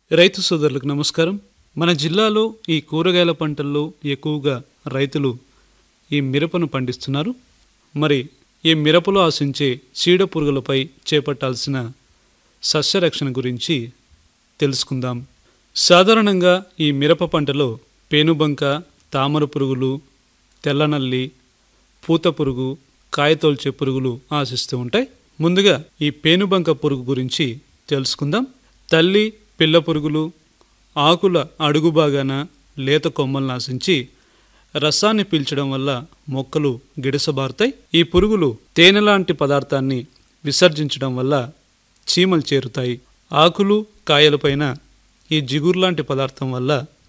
రైతు సోదరులకు నమస్కారం మన జిల్లాలో ఈ కూరగాయల పంటల్లో ఎక్కువగా రైతులు ఈ మిరపను పండిస్తున్నారు మరి ఈ మిరపలో ఆశించే చీడ పురుగులపై చేపట్టాల్సిన సస్యరక్షణ గురించి తెలుసుకుందాం సాధారణంగా ఈ మిరప పంటలో పేనుబంక తామర పురుగులు తెల్లనల్లి పూత పురుగు కాయతోల్చే పురుగులు ఆశిస్తూ ఉంటాయి ముందుగా ఈ పేనుబంక పురుగు గురించి తెలుసుకుందాం తల్లి పిల్ల పురుగులు ఆకుల అడుగు భాగాన లేత కొమ్మలను ఆశించి రసాన్ని పీల్చడం వల్ల మొక్కలు గిడసబారుతాయి ఈ పురుగులు తేనె లాంటి పదార్థాన్ని విసర్జించడం వల్ల చీమలు చేరుతాయి ఆకులు కాయలపైన ఈ జిగురు లాంటి పదార్థం వల్ల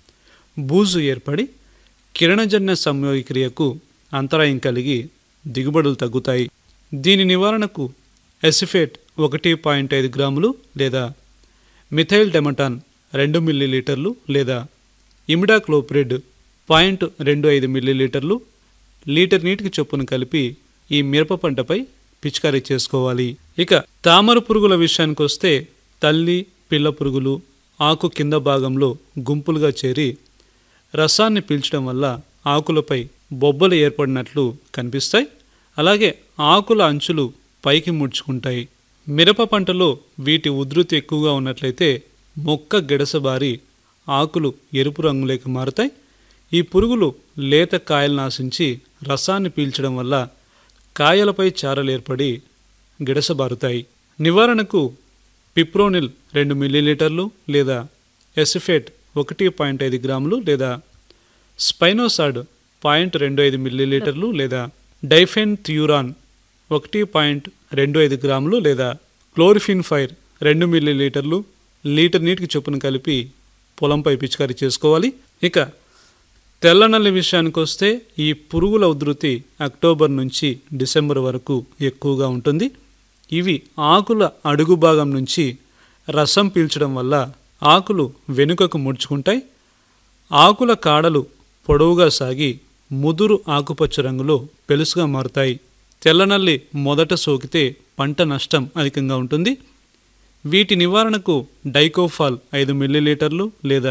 బూజు ఏర్పడి కిరణజన్య సంయోగక్రియకు అంతరాయం కలిగి దిగుబడులు తగ్గుతాయి దీని నివారణకు ఎసిఫేట్ ఒకటి పాయింట్ ఐదు గ్రాములు లేదా మిథైల్ డెమటాన్ రెండు మిల్లీలీటర్లు లేదా ఇమిడాక్లోప్రిడ్ పాయింట్ రెండు ఐదు మిల్లీలీటర్లు లీటర్ నీటికి చొప్పున కలిపి ఈ మిరప పంటపై పిచికారీ చేసుకోవాలి ఇక తామర పురుగుల విషయానికి వస్తే తల్లి పిల్ల పురుగులు ఆకు కింద భాగంలో గుంపులుగా చేరి రసాన్ని పీల్చడం వల్ల ఆకులపై బొబ్బలు ఏర్పడినట్లు కనిపిస్తాయి అలాగే ఆకుల అంచులు పైకి ముడుచుకుంటాయి మిరప పంటలో వీటి ఉధృతి ఎక్కువగా ఉన్నట్లయితే మొక్క గిడసబారి ఆకులు ఎరుపు రంగులోకి మారుతాయి ఈ పురుగులు లేత కాయలను ఆశించి రసాన్ని పీల్చడం వల్ల కాయలపై చారలు ఏర్పడి గిడసబారుతాయి నివారణకు పిప్రోనిల్ రెండు మిల్లీలీటర్లు లేదా ఎసిఫేట్ ఒకటి పాయింట్ ఐదు గ్రాములు లేదా స్పైనోసాడ్ పాయింట్ రెండు ఐదు మిల్లీలీటర్లు లేదా డైఫెన్ థ్యూరాన్ ఒకటి పాయింట్ రెండు ఐదు గ్రాములు లేదా క్లోరిఫిన్ ఫైర్ రెండు మిల్లీలీటర్లు లీటర్ నీటికి చొప్పున కలిపి పొలంపై పిచికారీ చేసుకోవాలి ఇక తెల్లనల్లి విషయానికి వస్తే ఈ పురుగుల ఉధృతి అక్టోబర్ నుంచి డిసెంబర్ వరకు ఎక్కువగా ఉంటుంది ఇవి ఆకుల అడుగు భాగం నుంచి రసం పీల్చడం వల్ల ఆకులు వెనుకకు ముడుచుకుంటాయి ఆకుల కాడలు పొడవుగా సాగి ముదురు ఆకుపచ్చ రంగులో పెలుసుగా మారుతాయి తెల్లనల్లి మొదట సోకితే పంట నష్టం అధికంగా ఉంటుంది వీటి నివారణకు డైకోఫాల్ ఐదు మిల్లీలీటర్లు లేదా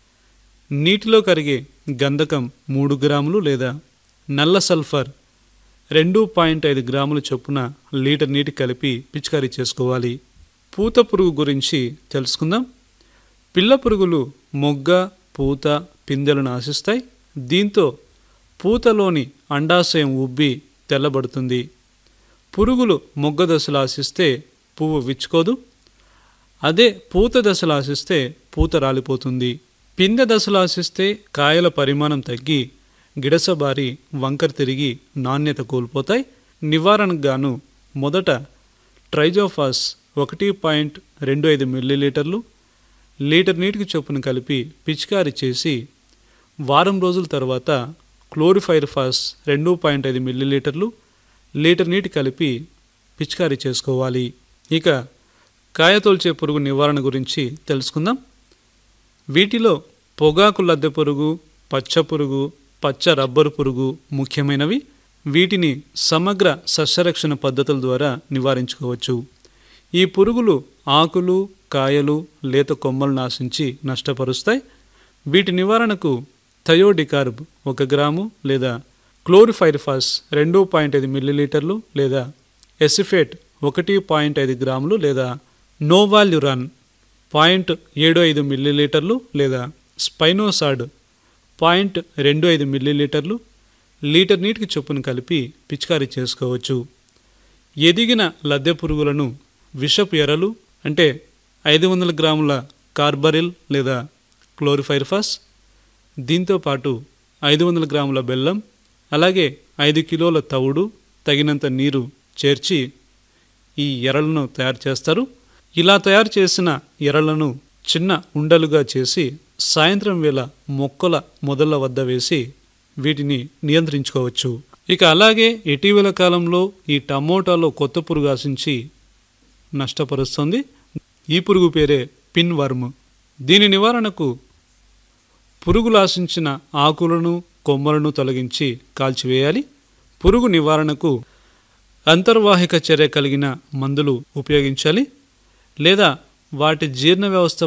నీటిలో కరిగే గంధకం మూడు గ్రాములు లేదా నల్ల సల్ఫర్ రెండు పాయింట్ ఐదు గ్రాముల చొప్పున లీటర్ నీటి కలిపి పిచికారీ చేసుకోవాలి పూత పురుగు గురించి తెలుసుకుందాం పిల్ల పురుగులు మొగ్గ పూత పిందెలను ఆశిస్తాయి దీంతో పూతలోని అండాశయం ఉబ్బి తెల్లబడుతుంది పురుగులు మొగ్గ దశలు ఆశిస్తే పువ్వు విచ్చుకోదు అదే పూత దశలు ఆశిస్తే పూత రాలిపోతుంది పిందె దశలు ఆశిస్తే కాయల పరిమాణం తగ్గి గిడసబారి వంకర తిరిగి నాణ్యత కోల్పోతాయి నివారణకు గాను మొదట ట్రైజోఫాస్ ఒకటి పాయింట్ రెండు ఐదు మిల్లీలీటర్లు లీటర్ నీటికి చొప్పున కలిపి పిచికారీ చేసి వారం రోజుల తర్వాత క్లోరిఫైర్ ఫాస్ రెండు పాయింట్ ఐదు మిల్లీలీటర్లు లీటర్ నీటి కలిపి పిచికారీ చేసుకోవాలి ఇక కాయతోల్చే పురుగు నివారణ గురించి తెలుసుకుందాం వీటిలో పొగాకు లద్దె పురుగు పచ్చ పురుగు పచ్చ రబ్బరు పురుగు ముఖ్యమైనవి వీటిని సమగ్ర సస్యరక్షణ పద్ధతుల ద్వారా నివారించుకోవచ్చు ఈ పురుగులు ఆకులు కాయలు లేత కొమ్మలను ఆశించి నష్టపరుస్తాయి వీటి నివారణకు థయోడికార్బ్ ఒక గ్రాము లేదా క్లోరిఫైర్ఫాస్ రెండు పాయింట్ ఐదు మిల్లీలీటర్లు లేదా ఎసిఫేట్ ఒకటి పాయింట్ ఐదు గ్రాములు లేదా నోవాల్యురాన్ పాయింట్ ఏడు ఐదు మిల్లీలీటర్లు లేదా స్పైనోసాడ్ పాయింట్ రెండు ఐదు మిల్లీలీటర్లు లీటర్ నీటికి చొప్పున కలిపి పిచికారీ చేసుకోవచ్చు ఎదిగిన లద్దె పురుగులను విషపు ఎరలు అంటే ఐదు వందల గ్రాముల కార్బరిల్ లేదా క్లోరిఫైర్ఫాస్ దీంతో పాటు ఐదు వందల గ్రాముల బెల్లం అలాగే ఐదు కిలోల తవుడు తగినంత నీరు చేర్చి ఈ ఎరలను తయారు చేస్తారు ఇలా తయారు చేసిన ఎరలను చిన్న ఉండలుగా చేసి సాయంత్రం వేళ మొక్కల మొదళ్ళ వద్ద వేసి వీటిని నియంత్రించుకోవచ్చు ఇక అలాగే ఇటీవల కాలంలో ఈ టమోటాలో కొత్త పురుగు ఆశించి నష్టపరుస్తుంది ఈ పురుగు పేరే పిన్ వర్మ్ దీని నివారణకు పురుగులు ఆశించిన ఆకులను కొమ్మలను తొలగించి కాల్చివేయాలి పురుగు నివారణకు అంతర్వాహిక చర్య కలిగిన మందులు ఉపయోగించాలి లేదా వాటి జీర్ణ వ్యవస్థ